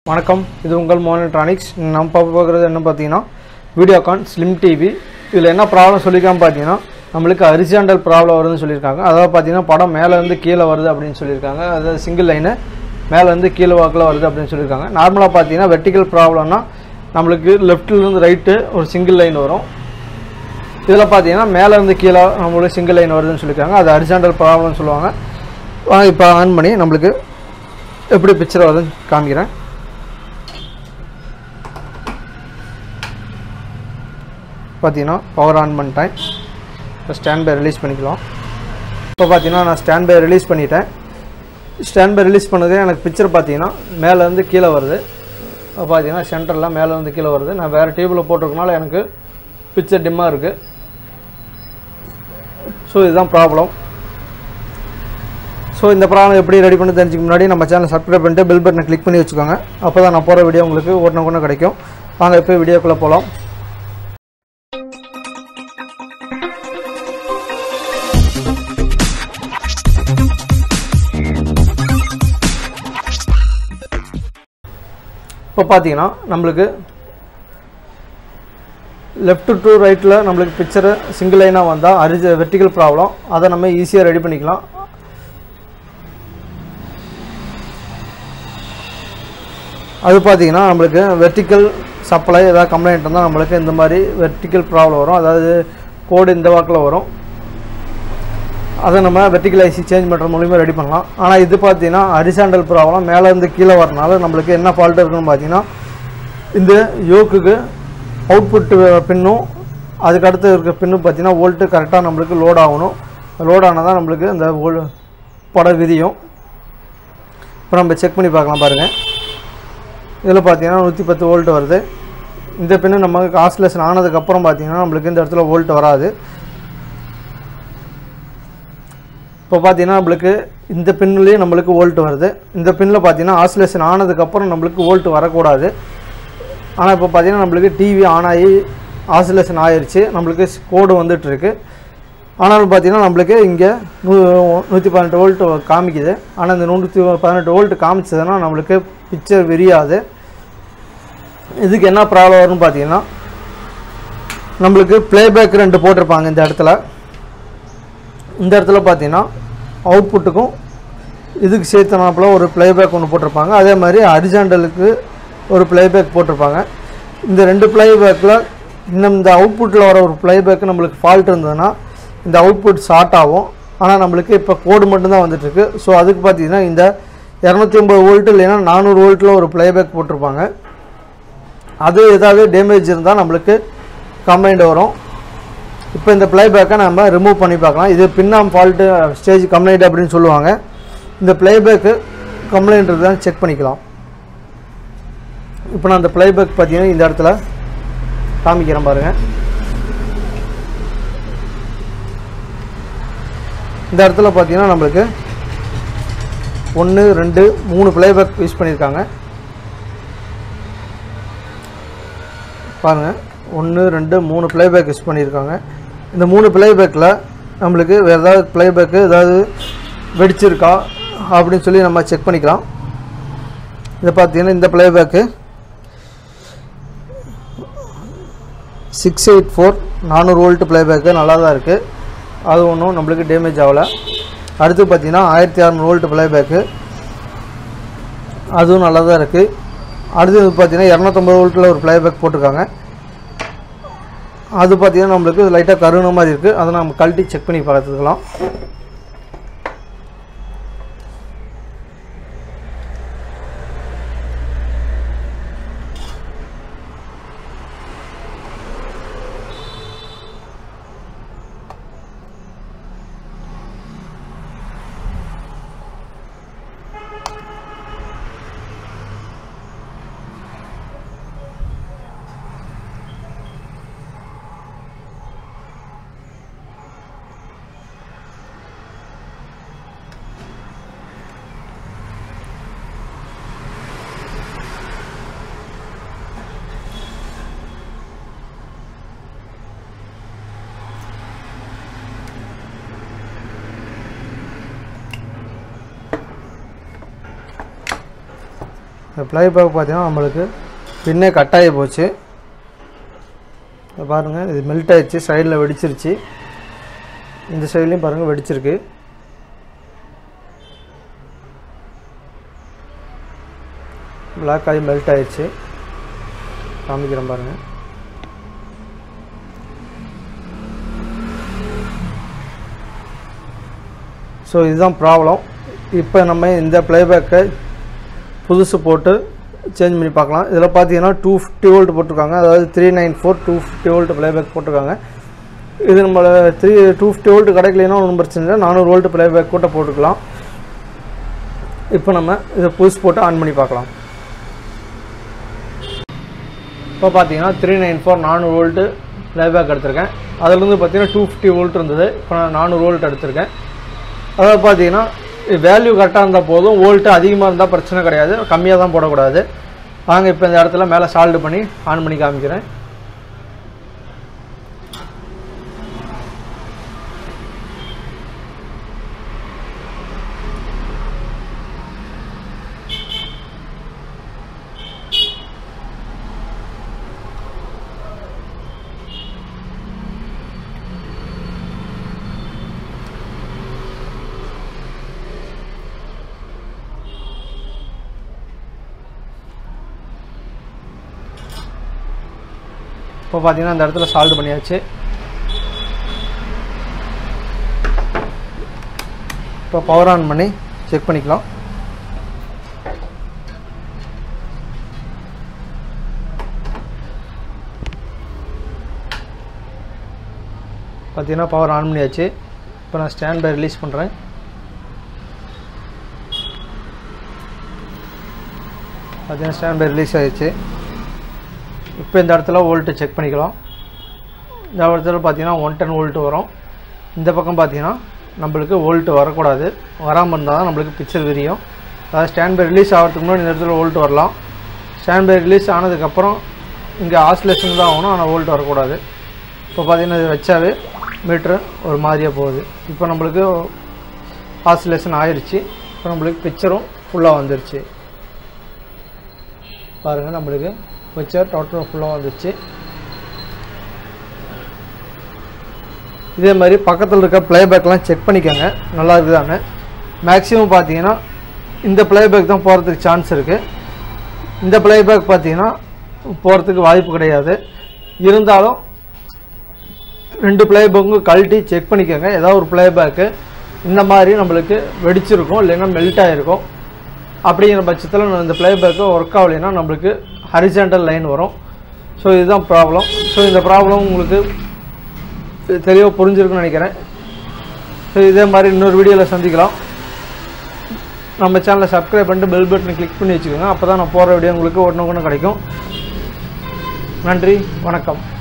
வணக்கம் இது உங்கள் மோகன் எலக்ட்ரானிக்ஸ் நம்ம பார்க்க போகிறது என்ன பார்த்தீங்கன்னா வீடியோகான் ஸ்லிம் டிவி இதில் என்ன ப்ராப்ளம் சொல்லியிருக்காங்க பார்த்தீங்கன்னா நம்மளுக்கு ஹரிசாண்டல் ப்ராப்ளம் வருதுன்னு சொல்லியிருக்காங்க அதாவது பார்த்தீங்கன்னா படம் மேலேருந்து கீழே வருது அப்படின்னு சொல்லியிருக்காங்க அதாவது சிங்கிள் லைனு மேலேருந்து கீழே வாக்கில் வருது அப்படின்னு சொல்லியிருக்காங்க நார்மலாக பார்த்தீங்கன்னா வெர்டிக்கல் ப்ராப்ளம்னா நம்மளுக்கு லெஃப்ட்லேருந்து ரைட்டு ஒரு சிங்கிள் லைன் வரும் இதில் பார்த்தீங்கன்னா மேலேருந்து கீழே நம்மளுக்கு சிங்கிள் லைன் வருதுன்னு சொல்லியிருக்காங்க அது ஹரிசாண்டல் ப்ராப்ளம்னு சொல்லுவாங்க வாங்க இப்போ ஆன் பண்ணி நம்மளுக்கு எப்படி பிக்சர் வருதுன்னு காமிக்கிறேன் பார்த்தீங்கன்னா பவர் ஆன் பண்ணிட்டேன் இப்போ ஸ்டாண்ட் பை ரிலீஸ் பண்ணிக்கலாம் இப்போ பார்த்தீங்கன்னா நான் ஸ்டாண்ட் பை ரிலீஸ் பண்ணிட்டேன் ஸ்டாண்ட் பை ரிலீஸ் பண்ணதே எனக்கு பிக்சர் பார்த்தீங்கன்னா மேலேருந்து கீழே வருது இப்போ பார்த்தீங்கன்னா சென்டரில் மேலேருந்து கீழே வருது நான் வேறு டேபிளில் போட்டிருக்கனால எனக்கு பிக்சர் டிம்மாக இருக்குது ஸோ இதுதான் ப்ராப்ளம் ஸோ இந்த ப்ராப்ளம் எப்படி ரெடி பண்ணி தெரிஞ்சுக்க முன்னாடி நம்ம சேனல் சப்ஸ்கிரைப் பண்ணிட்டு பெல் பட்டனை கிளிக் பண்ணி வச்சுக்கோங்க அப்போ தான் நான் போகிற வீடியோ உங்களுக்கு உடனே உடனே கிடைக்கும் வாங்க இப்போ வீடியோக்குள்ளே போகலாம் இப்போ பார்த்தீங்கன்னா நம்மளுக்கு லெஃப்ட் டு ரைட்டில் நம்மளுக்கு பிக்சரு சிங்கிள் லைனாக வந்தால் அரிஜ வெர்டிக்கல் ப்ராப்ளம் அதை நம்ம ஈஸியாக ரெடி பண்ணிக்கலாம் அது பார்த்தீங்கன்னா நம்மளுக்கு வெர்டிக்கல் சப்ளை ஏதாவது கம்ப்ளைண்ட் இருந்தால் நம்மளுக்கு இந்த மாதிரி வெர்டிக்கல் ப்ராப்ளம் வரும் அதாவது கோடு இந்த வாக்கில் வரும் அதை நம்ம வெர்டிக்கல் ஐசி சேஞ்ச் பண்ணுற மூலியமாக ரெடி பண்ணலாம் ஆனால் இது பார்த்தீங்கன்னா ஹரிசாண்டல் ப்ராப்ளம் மேலேருந்து கீழே வரனால நம்மளுக்கு என்ன ஃபால்ட் இருக்குன்னு பார்த்தீங்கன்னா இந்த யோக்குக்கு அவுட்புட் பின்னும் அதுக்கு அடுத்து இருக்க பின்னும் பார்த்தீங்கன்னா வோல்ட்டு கரெக்டாக நம்மளுக்கு லோட் ஆகணும் லோட் ஆனால் தான் நம்மளுக்கு இந்த வோல் படம் விரியும் இப்போ நம்ம செக் பண்ணி பார்க்கலாம் பாருங்கள் இதில் பார்த்தீங்கன்னா நூற்றி பத்து வோல்ட் வருது இந்த பின்னு நமக்கு ஆஸ்லேஷன் ஆனதுக்கப்புறம் பார்த்தீங்கன்னா நம்மளுக்கு இந்த இடத்துல வோல்ட் வராது இப்போ பார்த்தீங்கன்னா நம்மளுக்கு இந்த பின்னுலேயே நம்மளுக்கு வோல்ட் வருது இந்த பின்னில் பார்த்தீங்கன்னா ஆசிலேஷன் ஆனதுக்கப்புறம் நம்மளுக்கு வோல்ட் வரக்கூடாது ஆனால் இப்போ பார்த்தீங்கன்னா நம்மளுக்கு டிவி ஆன் ஆகி ஆசிலேஷன் ஆயிடுச்சு நம்மளுக்கு கோடு வந்துட்டுருக்கு ஆனாலும் பார்த்தீங்கன்னா நம்மளுக்கு இங்கே நூ நூற்றி பதினெட்டு வோல்ட் காமிக்குது ஆனால் இந்த நூற்றி பதினெட்டு வோல்ட் காமிச்சதுன்னா நம்மளுக்கு பிக்சர் விரியாது இதுக்கு என்ன ப்ராப்ளம் வரும்னு பார்த்தீங்கன்னா நம்மளுக்கு ப்ளேபேக் ரெண்டு போட்டிருப்பாங்க இந்த இடத்துல இந்த இடத்துல பார்த்தீங்கன்னா அவுட்புட்டுக்கும் இதுக்கு சேர்த்தனாப்புல ஒரு ப்ளேபேக் ஒன்று போட்டிருப்பாங்க அதே மாதிரி ஹரிசாண்டலுக்கு ஒரு ப்ளேபேக் போட்டிருப்பாங்க இந்த ரெண்டு ப்ளேபேக்கில் இன்னும் இந்த அவுட்புட்டில் வர ஒரு ப்ளேபேக் நம்மளுக்கு ஃபால்ட் இருந்ததுன்னா இந்த அவுட்புட் ஷார்ட் ஆகும் ஆனால் நம்மளுக்கு இப்போ கோடு மட்டும்தான் வந்துட்டுருக்கு ஸோ அதுக்கு பார்த்தீங்கன்னா இந்த இரநூத்தி ஐம்பது வோல்ட்டு இல்லைன்னா நானூறு வோல்ட்டில் ஒரு ப்ளேபேக் போட்டிருப்பாங்க அது ஏதாவது டேமேஜ் இருந்தால் நம்மளுக்கு கம்ப்ளைண்ட் வரும் இப்போ இந்த ப்ளேபேக்கை நம்ம ரிமூவ் பண்ணி பார்க்கலாம் இது பின்னாம் ஃபால்ட்டு ஸ்டேஜ் கம்ப்ளைண்ட் அப்படின்னு சொல்லுவாங்க இந்த ப்ளேபேக்கு கம்ப்ளைண்ட் இருக்குதான்னு செக் பண்ணிக்கலாம் இப்போ நான் அந்த ப்ளேபேக் பார்த்தீங்கன்னா இந்த இடத்துல காமிக்கிறேன் பாருங்கள் இந்த இடத்துல பார்த்தீங்கன்னா நம்மளுக்கு ஒன்று ரெண்டு மூணு ப்ளேபேக் யூஸ் பண்ணியிருக்காங்க பாருங்கள் ஒன்று ரெண்டு மூணு ப்ளேபேக் யூஸ் பண்ணியிருக்காங்க இந்த மூணு ப்ளேபேக்கில் நம்மளுக்கு வேறு ஏதாவது ப்ளேபேக்கு ஏதாவது வெடிச்சிருக்கா அப்படின்னு சொல்லி நம்ம செக் பண்ணிக்கலாம் இதை பார்த்தீங்கன்னா இந்த ப்ளேபேக்கு சிக்ஸ் எயிட் ஃபோர் நானூறு வோல்ட் ப்ளேபேக்கு நல்லா தான் இருக்குது அது ஒன்றும் நம்மளுக்கு டேமேஜ் ஆகலை அடுத்து பார்த்தீங்கன்னா ஆயிரத்தி அறநூறு வோல்ட் ப்ளேபேக்கு அதுவும் நல்லா தான் இருக்குது அடுத்து பார்த்தீங்கன்னா இரநூத்தம்பது வோல்ட்டில் ஒரு ப்ளேபேக் போட்டிருக்காங்க அது பார்த்தீங்கன்னா நம்மளுக்கு லைட்டாக கருண மாதிரி இருக்குது அதை நம்ம கழட்டி செக் பண்ணி பார்த்துக்கலாம் இந்த ப்ளைபேக் பார்த்தீங்கன்னா நம்மளுக்கு பின்னே கட் ஆகி போச்சு இதை பாருங்கள் இது மெல்ட் ஆயிடுச்சு சைடில் வெடிச்சிருச்சு இந்த சைட்லேயும் பாருங்கள் வெடிச்சிருக்கு பிளாக் ஆகி மெல்ட் ஆயிடுச்சு காமிக்கிறேன் பாருங்கள் ஸோ இதுதான் ப்ராப்ளம் இப்போ நம்ம இந்த ப்ளேபேக்கை புதுசு போட்டு சேஞ்ச் பண்ணி பார்க்கலாம் இதில் பார்த்தீங்கன்னா டூ ஃபிஃப்டி வோல்ட் போட்டிருக்காங்க அதாவது three nine four two fifty volt playback போட்டிருக்காங்க இது நம்மள த்ரீ டூ ஃபிஃப்டி வோல்ட் கிடைக்கலைன்னா ஒன்றும் பிரச்சனை இல்லை நானூறு வோல்ட் ப்ளேபேக் கூட போட்டுக்கலாம் இப்போ நம்ம இதை புதுசு போட்டு ஆன் பண்ணி பார்க்கலாம் இப்போ பார்த்தீங்கன்னா த்ரீ நைன் ஃபோர் நானூறு வோல்ட்டு ப்ளேபேக் எடுத்திருக்கேன் அதுலேருந்து பார்த்தீங்கன்னா டூ ஃபிஃப்டி வோல்ட் இருந்தது இப்போ நான் நானூறு வோல்ட் எடுத்திருக்கேன் அதாவது பார்த்தீங்கன்னா வேல்யூ கரெக்டாக இருந்தால் போதும் வோல்ட்டு அதிகமாக இருந்தால் பிரச்சனை கிடையாது கம்மியாக தான் போடக்கூடாது வாங்க இப்போ இந்த இடத்துல மேலே சால்ட் பண்ணி ஆன் பண்ணி காமிக்கிறேன் இப்போ பார்த்தீங்கன்னா அந்த இடத்துல சால்ட் பண்ணியாச்சு இப்போ பவர் ஆன் பண்ணி செக் பண்ணிக்கலாம் பார்த்தீங்கன்னா பவர் ஆன் பண்ணியாச்சு இப்போ நான் ஸ்டாண்ட் பை ரிலீஸ் பண்ணுறேன் பார்த்தீங்கன்னா ஸ்டாண்ட் பை ரிலீஸ் ஆயிடுச்சு இப்போ இந்த இடத்துல வோல்ட்டு செக் பண்ணிக்கலாம் இந்த இடத்துல பார்த்தீங்கன்னா ஒன் டென் வோல்ட்டு வரும் இந்த பக்கம் பார்த்தீங்கன்னா நம்மளுக்கு வோல்ட்டு வரக்கூடாது வராமல் இருந்தால் தான் நம்மளுக்கு பிக்சர் விரியும் அதாவது ஸ்டாண்ட் பை ரிலீஸ் ஆகிறதுக்கு முன்னாடி இந்த இடத்துல வோல்ட் வரலாம் ஸ்டாண்ட் பை ரிலீஸ் ஆனதுக்கப்புறம் இங்கே ஆஸ்லேஷன் தான் ஆகணும் ஆனால் வோல்ட் வரக்கூடாது இப்போ பார்த்தீங்கன்னா இது வச்சாவே மீட்ரு ஒரு மாதிரியாக போகுது இப்போ நம்மளுக்கு ஆசிலேஷன் ஆயிடுச்சு இப்போ நம்மளுக்கு பிக்சரும் ஃபுல்லாக வந்துருச்சு பாருங்கள் நம்மளுக்கு பிக்சர் டோட்டல் ஃபுல்லாக வந்துருச்சு இதே மாதிரி பக்கத்தில் இருக்க ப்ளேபேக்லாம் செக் பண்ணிக்கோங்க நல்லா இருக்குதானே மேக்ஸிமம் பார்த்தீங்கன்னா இந்த ப்ளேபேக் தான் போகிறதுக்கு சான்ஸ் இருக்குது இந்த ப்ளேபேக் பார்த்தீங்கன்னா போகிறதுக்கு வாய்ப்பு கிடையாது இருந்தாலும் ரெண்டு ப்ளேபேக்கும் கழட்டி செக் பண்ணிக்கோங்க ஏதாவது ஒரு ப்ளேபேக்கு இந்த மாதிரி நம்மளுக்கு வெடிச்சிருக்கும் இல்லைன்னா மெல்ட் ஆகிருக்கும் அப்படிங்கிற பட்சத்தில் இந்த ப்ளேபேக்கு ஒர்க் ஆகலைன்னா நம்மளுக்கு ஹரிசாண்டல் லைன் வரும் ஸோ இதுதான் ப்ராப்ளம் ஸோ இந்த ப்ராப்ளம் உங்களுக்கு தெளிவாக புரிஞ்சிருக்குன்னு நினைக்கிறேன் ஸோ இதே மாதிரி இன்னொரு வீடியோவில் சந்திக்கலாம் நம்ம சேனலை சப்ஸ்கிரைப் பண்ணிட்டு பெல் பட்டனை கிளிக் பண்ணி வச்சுக்கோங்க அப்போ தான் நான் போகிற வீடியோ உங்களுக்கு உடனே உடனே கிடைக்கும் நன்றி வணக்கம்